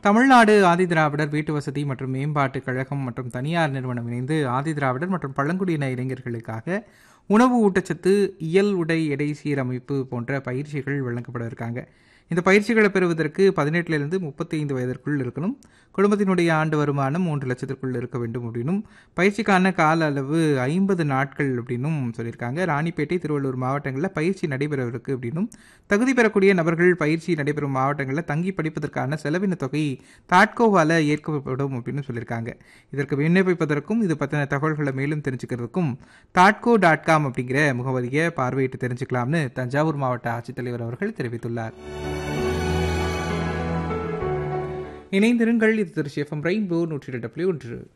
தமிழ்நாடு ஆதிதிராவிடர் வீட்டு வசதி மற்றும் மேம்பாட்டு கழகம் மற்றும் தனியார் நிறுவனம் இணைந்து ஆதிதிராவிடர் மற்றும் பழங்குடியின இளைஞர்களுக்காக உணவு ஊட்டச்சத்து இயல் உடை எடை சீரமைப்பு போன்ற பயிற்சிகள் வழங்கப்பட இருக்காங்க இந்த பயிற்சிகளை பெறுவதற்கு பதினெட்டுலேருந்து முப்பத்தி ஐந்து வயதிற்குள் இருக்கணும் குடும்பத்தினுடைய ஆண்டு வருமானம் மூன்று லட்சத்திற்குள் இருக்க வேண்டும் அப்படின்னும் பயிற்சிக்கான கால அளவு ஐம்பது நாட்கள் அப்படின்னும் சொல்லியிருக்காங்க ராணிப்பேட்டை திருவள்ளூர் மாவட்டங்களில் பயிற்சி நடைபெறவிருக்கு அப்படின்னும் தகுதி பெறக்கூடிய நபர்கள் பயிற்சி நடைபெறும் மாவட்டங்களில் தங்கி படிப்பதற்கான செலவின தொகை தாட்கோவால் ஏற்கப்படும் அப்படின்னு சொல்லியிருக்காங்க இதற்கு விண்ணப்பிப்பதற்கும் இது பற்றின தகவல்களை மேலும் தெரிஞ்சுக்கிறதுக்கும் தாட்கோ டாட் காம் அப்படிங்கிற முகவரியை பார்வையிட்டு தெரிஞ்சுக்கலாம்னு தஞ்சாவூர் மாவட்ட ஆட்சித்தலைவர் அவர்கள் தெரிவித்துள்ளார் இணைந்திருங்கள் இது திருச்சி எஃப்எம் ரெயின்போ நூற்றி ரெண்டு புள்ளி ஒன்று